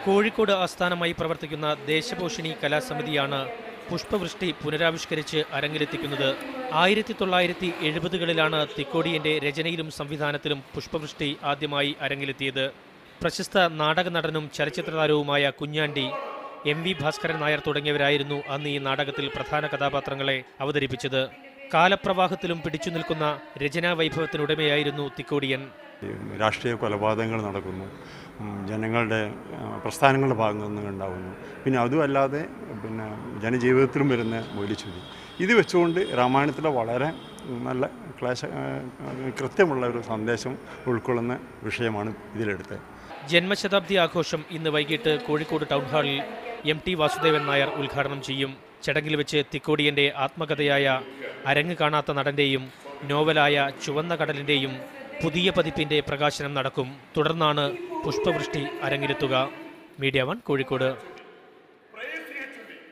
കോഴിക്കോട് ആസ്ഥാനമായി പ്രവർത്തിക്കുന്ന ദേശപോഷിണി കലാസമിതിയാണ് പുഷ്പവൃഷ്ടി പുനരാവിഷ്കരിച്ച് അരങ്ങിലെത്തിക്കുന്നത് ആയിരത്തി തൊള്ളായിരത്തി എഴുപതുകളിലാണ് തിക്കോടിയന്റെ രചനയിലും സംവിധാനത്തിലും പുഷ്പവൃഷ്ടി ആദ്യമായി അരങ്ങിലെത്തിയത് പ്രശസ്ത നാടക നടനും ചലച്ചിത്ര താരവുമായ കുഞ്ഞാണ്ടി എം വി ഭാസ്കരൻ നായർ തുടങ്ങിയവരായിരുന്നു അന്ന് ഈ നാടകത്തിൽ പ്രധാന കഥാപാത്രങ്ങളെ അവതരിപ്പിച്ചത് കാലപ്രവാഹത്തിലും പിടിച്ചു നിൽക്കുന്ന രചനാ വൈഭവത്തിനുടമയായിരുന്നു തിക്കോടിയൻ ഈ രാഷ്ട്രീയ കൊലപാതകങ്ങൾ നടക്കുന്നു ഉം, ജനങ്ങളുടെ ആ, പ്രസ്ഥാനങ്ങളുടെ ഭാഗത്തു നിന്ന് ഉണ്ടാകുന്നു പിന്നെ അതുമല്ലാതെ പിന്നെ ജനജീവിതത്തിലും വരുന്ന മൂല്യച്യുതി ഇത് വെച്ചുകൊണ്ട് രാമായണത്തിലെ വളരെ നല്ല ക്ലേശ ആ, കൃത്യമുള്ള ഒരു സന്ദേശം ഉൾക്കൊള്ളുന്ന വിഷയമാണ് ഇതിലെടുത്തത് ജന്മശതാബ്ദി ആഘോഷം ഇന്ന് വൈകിട്ട് കോഴിക്കോട് ടൗൺ ഹാളിൽ എം ടി വാസുദേവൻ നായർ ഉദ്ഘാടനം ചെയ്യും ചടങ്ങിൽ വെച്ച് തിക്കോടിയന്റെ ആത്മകഥയായ അരങ്ങ് കാണാത്ത നടന്റെയും നോവലായ ചുവന്ന കടലിന്റെയും പുതിയ പതിപ്പിന്റെ പ്രകാശനം നടക്കും തുടർന്നാണ് പുഷ്പവൃഷ്ടി അരങ്ങിലെത്തുക മീഡിയ വൺ കോഴിക്കോട്